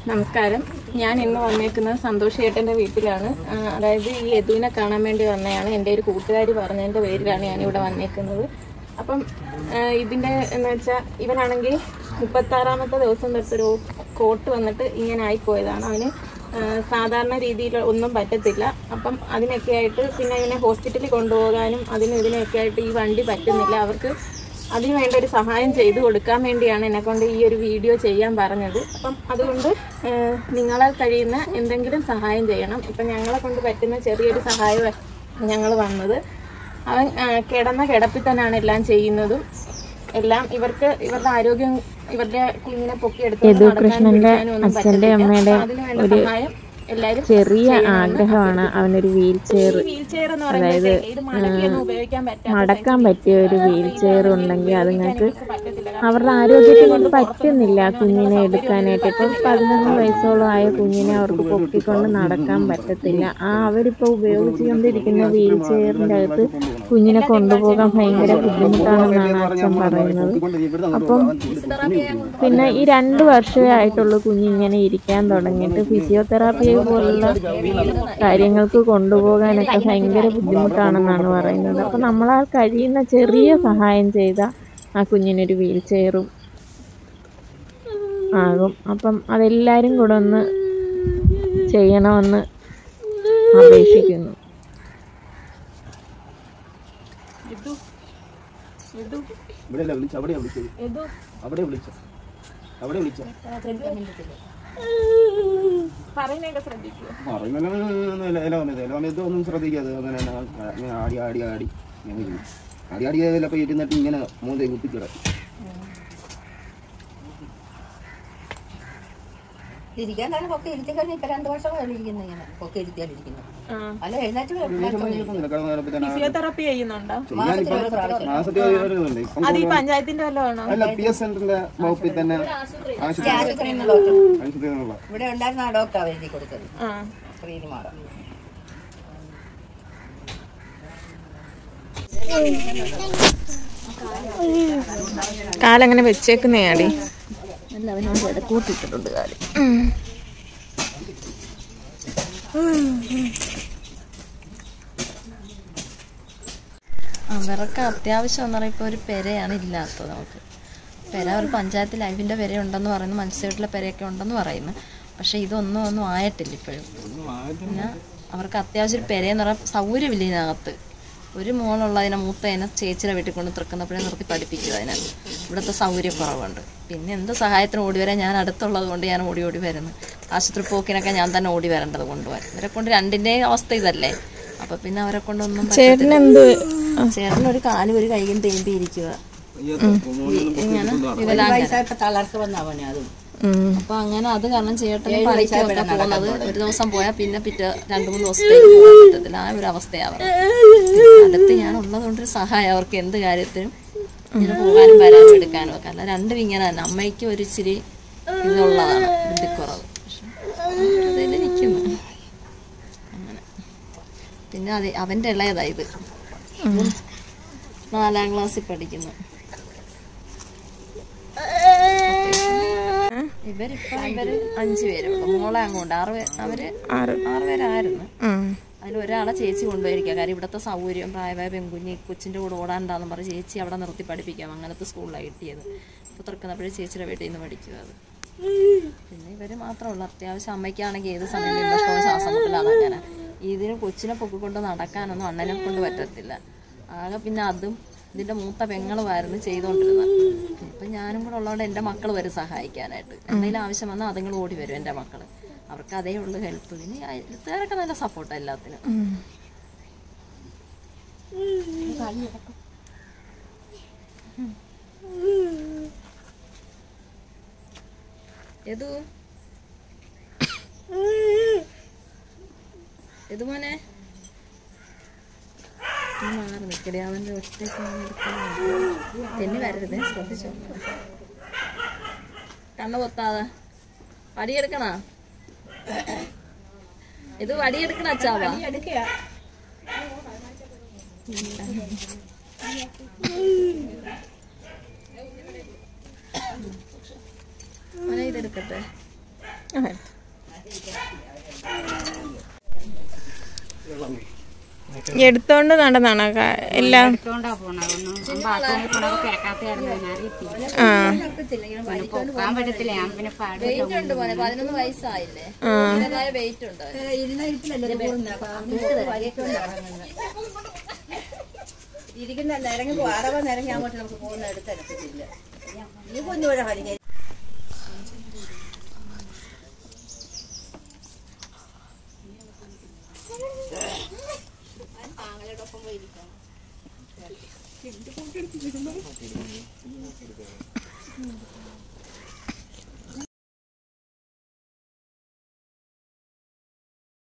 നമസ്കാരം ഞാൻ ഇന്ന് വന്നേക്കുന്നത് സന്തോഷ് ചേട്ടൻ്റെ വീട്ടിലാണ് ആ, അതായത് ഈ യദുവിനെ കാണാൻ വേണ്ടി വന്നതാണ് എൻ്റെ ഒരു കൂട്ടുകാരി പറഞ്ഞതിൻ്റെ പേരിലാണ് ഞാനിവിടെ വന്നേക്കുന്നത് അപ്പം ആ, ഇതിൻ്റെ എന്ന് വെച്ചാൽ ഇവനാണെങ്കിൽ മുപ്പത്താറാമത്തെ ദിവസം തൊട്ടൊരു കോട്ട് വന്നിട്ട് ഇങ്ങനെ ആയിപ്പോയതാണ് അവന് ആ, സാധാരണ രീതിയിൽ ഒന്നും പറ്റത്തില്ല അപ്പം അതിനൊക്കെ ആയിട്ട് പിന്നെ ഇവനെ ഹോസ്പിറ്റലിൽ കൊണ്ടുപോകാനും അതിനും ഇതിനൊക്കെ ആയിട്ട് ഈ വണ്ടി പറ്റുന്നില്ല അവർക്ക് അതിന് വേണ്ട ഒരു സഹായം ചെയ്തു കൊടുക്കാൻ വേണ്ടിയാണ് എന്നെ കൊണ്ട് ഈ ഒരു വീഡിയോ ചെയ്യാൻ പറഞ്ഞത് അപ്പം അതുകൊണ്ട് ഏഹ്, നിങ്ങളാൽ കഴിയുന്ന എന്തെങ്കിലും സഹായം ചെയ്യണം ഇപ്പം ഞങ്ങളെ കൊണ്ട് പറ്റുന്ന ചെറിയൊരു സഹായം ഞങ്ങൾ വന്നത് അവൻ ആ, കിടന്ന കിടപ്പിൽ തന്നെയാണ് എല്ലാം ചെയ്യുന്നതും എല്ലാം ഇവർക്ക് ഇവരുടെ ആരോഗ്യം ഇവരുടെ കുഞ്ഞിനെ പൊക്കിയെടുത്ത് നടക്കാനും പിടിക്കാനും ഒന്നും പറ്റത്തില്ല. അപ്പം അതിന് വേണ്ട സഹായം എല്ലാവരും ചെറിയ ആഗ്രഹമാണ് അവനൊരു വീൽ ചെയർ വീൽ ചെയർ എന്ന് പറയുന്നത് ഇത് മടക്കിയൊന്നും ഉപയോഗിക്കാൻ പറ്റാത്ത മടക്കാൻ പറ്റിയ ഒരു വീൽ ചെയർ ഉണ്ടെങ്കിൽ അത് നിങ്ങൾക്ക് അവരുടെ ആരോഗ്യത്തെ കൊണ്ട് പറ്റുന്നില്ല കുഞ്ഞിനെ എടുക്കാനായിട്ട് ഇപ്പം പതിനൊന്ന് വയസ്സോളം ആയ കുഞ്ഞിനെ അവർക്ക് പൊക്കിക്കൊണ്ട് നടക്കാൻ പറ്റത്തില്ല ആ അവരിപ്പോൾ ഉപയോഗിച്ചുകൊണ്ടിരിക്കുന്ന വീൽ ചെയറിൻ്റെ അകത്ത് കുഞ്ഞിനെ കൊണ്ടുപോകാൻ ഭയങ്കര ബുദ്ധിമുട്ടാണെന്നാണ് അച്ഛൻ പറയുന്നത് അപ്പം പിന്നെ ഈ രണ്ട് വർഷമേ ആയിട്ടുള്ളൂ കുഞ്ഞിങ്ങനെ ഇരിക്കാൻ തുടങ്ങിയിട്ട് ഫിസിയോതെറാപ്പി പോലുള്ള കാര്യങ്ങൾക്ക് കൊണ്ടുപോകാനൊക്കെ ഭയങ്കര ബുദ്ധിമുട്ടാണെന്നാണ് പറയുന്നത് അപ്പം നമ്മളാൽ കഴിയുന്ന ചെറിയ സഹായം ചെയ്ത ആ കുഞ്ഞിനൊരു വീൽ ചെയറും ആകും അപ്പം അതെല്ലാവരും കൂടെ ഒന്ന് ചെയ്യണമെന്ന് അപേക്ഷിക്കുന്നു ഇതു ഇതു ഇവിടെയല്ല വിളിച്ച അവിടെ വിളിച്ചത് ഇതു അവിടെ വിളിച്ച അവിടെ വിളിച്ച പറയുന്നതൊക്കെ ശ്രദ്ധിക്കുക പറയുന്നത് ഒന്നും ശ്രദ്ധിക്കാതെ അങ്ങനെ ഇങ്ങനെ ആടി ആടി ആടി ഇങ്ങനെ ഇരുന്നു. ആടി ആടി ചിലപ്പോൾ ഇരുന്നിട്ട് ഇങ്ങനെ മൂന്ന് കുത്തിക്കിട ഇരിക്കാൻ കാരണം പൊക്കെ ഇരുത്തി കഴിഞ്ഞ് ഇപ്പൊ രണ്ടു വർഷമായി ഇരിക്കുന്നു ഇങ്ങനെ പൊക്കെ ഇരുത്തിയാലിരിക്കുന്നു അല്ല എഴുന്നേറ്റ് ഫിസിയോതെറാപ്പി ചെയ്യുന്നുണ്ടോ ചെയ്യാനിപ്പം മാസത്തിൽ വരുന്നുണ്ട് ഇപ്പം അത് ഈ പഞ്ചായത്തിന്റെ വല്ലതാണോ അല്ല പി എസ് സെന്ററിന്റെ വകുപ്പിൽ തന്നെ ആശുപത്രി ആശുപത്രിയിൽ നിന്ന് ഡോക്ടർ ആശുപത്രിയിൽ നിന്നുള്ള ഇവിടെ ഉണ്ടായിരുന്ന ആ ഡോക്ടറാണ് എഴുതി കൊടുത്തത് ആ ശ്രീനിമാറ കാലങ്ങനെ വെച്ചേക്കുന്നയാടി കൂട്ടിയിട്ടിട്ടുണ്ട് കാല് അവർക്ക് അത്യാവശ്യം എന്ന് പറയുമ്പോൾ ഒരു പെരയാണ് ഇല്ലാത്തത് നമുക്ക് പെര ഒരു പഞ്ചായത്ത് ലൈഫിൻ്റെ പെര ഉണ്ടെന്ന് പറയുന്നു മത്സ്യവീട്ടിലെ പെരയൊക്കെ ഉണ്ടെന്ന് പറയുന്നു പക്ഷേ ഇതൊന്നും ഒന്നും ആയിട്ടില്ല ഇപ്പോഴും പിന്നെ അവർക്ക് അത്യാവശ്യം ഒരു പെരയെന്ന് പറഞ്ഞാൽ സൗകര്യമില്ല ഇതിനകത്ത് ഒരു മോളുള്ളതിനെ മൂത്തതിനെ ചേച്ചിയുടെ വീട്ടിൽ കൊണ്ട് തൃക്കുന്നപ്പോഴേ നിർത്തി പഠിപ്പിക്കുക അതിനെ ഇവിടുത്തെ സൗകര്യക്കുറവുണ്ട് പിന്നെ എന്ത് സഹായത്തിന് ഓടി വരാൻ ഞാൻ അടുത്തുള്ളത് കൊണ്ട് ഞാൻ ഓടി ഓടി വരുന്നു ആശുപത്രി പോക്കിനൊക്കെ ഞാൻ തന്നെ ഓടി വരേണ്ടത് കൊണ്ടുപോകാൻ ഇവരെ കൊണ്ട് രണ്ടിൻ്റെയും അവസ്ഥ ഇതല്ലേ അപ്പൊ പിന്നെ അവരെ കൊണ്ടൊന്നും പറ്റത്തില്ല. എന്ത് ചേട്ടന് ഒരു കാലും ഒരു കൈയും തേമ്പി ഇരിക്കുക ഇങ്ങനെ വികലാംഗൻ വയസ്സായപ്പോ തളർച്ച വന്നാ പോനെ അതും അപ്പൊ അങ്ങനെ അത് കാരണം ചേട്ടന് പണിക്കൊക്കെ പോകുന്നത് ഒരു ദിവസം പോയാൽ പിന്നെ പിറ്റേ രണ്ടു മൂന്ന് ദിവസത്തേക്ക് പോകാൻ പറ്റത്തില്ല ആ ഒരു അവസ്ഥയാണ് അടുത്ത് ഞാൻ ഉള്ളതുകൊണ്ട് ഒരു സഹായം അവർക്ക് എന്ത് കാര്യത്തിനും ഇങ്ങനെ പോകാനും വരാനും എടുക്കാനും ഒക്കെ അല്ല രണ്ടും ഇങ്ങനെ തന്നെ അമ്മയ്ക്ക് ഒരു ഇച്ചിരി ഇതുള്ളതാണ് ബുദ്ധിക്കുറവ് പക്ഷെ അതിൽ നിൽക്കുന്നു അങ്ങനെ പിന്നെ അത് അവൻ്റെ ഇളയതാ ഇത് നാലാം ക്ലാസ്സിൽ പഠിക്കുന്നു ഇവരിപ്പോ ഇവര് അഞ്ചു പേരുള്ളൂ മോളെ അങ്ങോട്ട് ആറ് പേര് അവര് ആറ് പേരായിരുന്നു അതിൽ ഒരാളെ ചേച്ചി കൊണ്ടുപോയിരിക്കുക കാര്യം ഇവിടുത്തെ സൗകര്യം പ്രായമായ പെൺകുഞ്ഞി കൊച്ചിന്റെ കൂടെ ഓടാണ്ടാന്ന് പറഞ്ഞ് ചേച്ചി അവിടെ നിർത്തി പഠിപ്പിക്കാം അങ്ങനത്തെ സ്കൂളിലാണ് കിട്ടിയത് ഇപ്പൊ തുറക്കുന്നപ്പോഴേ ചേച്ചിയുടെ വീട്ടിൽ നിന്ന് പഠിക്കുക അത് പിന്നെ ഇവര് മാത്രമുള്ളൂ അത്യാവശ്യം അമ്മയ്ക്കാണെങ്കിൽ ഏത് സമയം വിമ്പഷ്ടവും ശ്വാസം മുട്ടലാണ് അങ്ങനെ ഇതിന് കൊച്ചിനെ പൊക്കിക്കൊണ്ട് നടക്കാനൊന്നും അണ്ണനെ കൊണ്ട് പറ്റത്തില്ല ആകെ പിന്നെ അതും ഇതിന്റെ മൂത്ത പെങ്ങളുമായിരുന്നു ചെയ്തുകൊണ്ടിരുന്നത് ഇപ്പൊ ഞാനും കൂടെ ഉള്ളതുകൊണ്ട് എന്റെ മക്കൾ വരും സഹായിക്കാനായിട്ട് എന്തെങ്കിലും ആവശ്യം വന്നാൽ അതുങ്ങൾ ഓടി വരും എന്റെ മക്കള് അവർക്ക് അതേ ഉള്ളു ഹെൽപ്പ് പിന്നെ ഈ അയൽത്തുകാരൊക്കെ നല്ല സപ്പോർട്ടാണ് എല്ലാത്തിനും ഏതു ഏതു മോനെ നീ മാറി നിൽക്കടി അവൻ്റെ ഒറ്റയ്ക്ക് തെന്നി വരരുതേ ശ്രദ്ധിച്ചോ കണ്ണു പൊത്താതെ വടിയെടുക്കണ ഇത് വടിയെടുക്കണ അച്ചാവാ മോനെ ഇതെടുക്കട്ടെ എടുത്തോണ്ട് നടന്നാണ് എല്ലാം എടുത്തോണ്ടാ പോണത് ഒന്നും ബാത്റൂമിൽ പോണത് കിടക്കാത്തായിരുന്നു ഞാൻ അറിയത്തില്ല ആ പിന്നെ പൊക്കാൻ പറ്റത്തില്ല ഞാൻ പിന്നെ പാടി ഉണ്ട് മോനെ പതിനൊന്ന് വയസ്സായില്ലേ ആ അതിൻ്റെതായ വെയിറ്റ് ഉണ്ട് ഇരിക്കുന്നല്ല ഇറങ്ങി പോ അറവ ഇറങ്ങി അങ്ങോട്ട് നമുക്ക് പോകുന്ന അടുത്തടുത്തില്ല ഈ കുഞ്ഞുവിടെ കളിക്കാൻ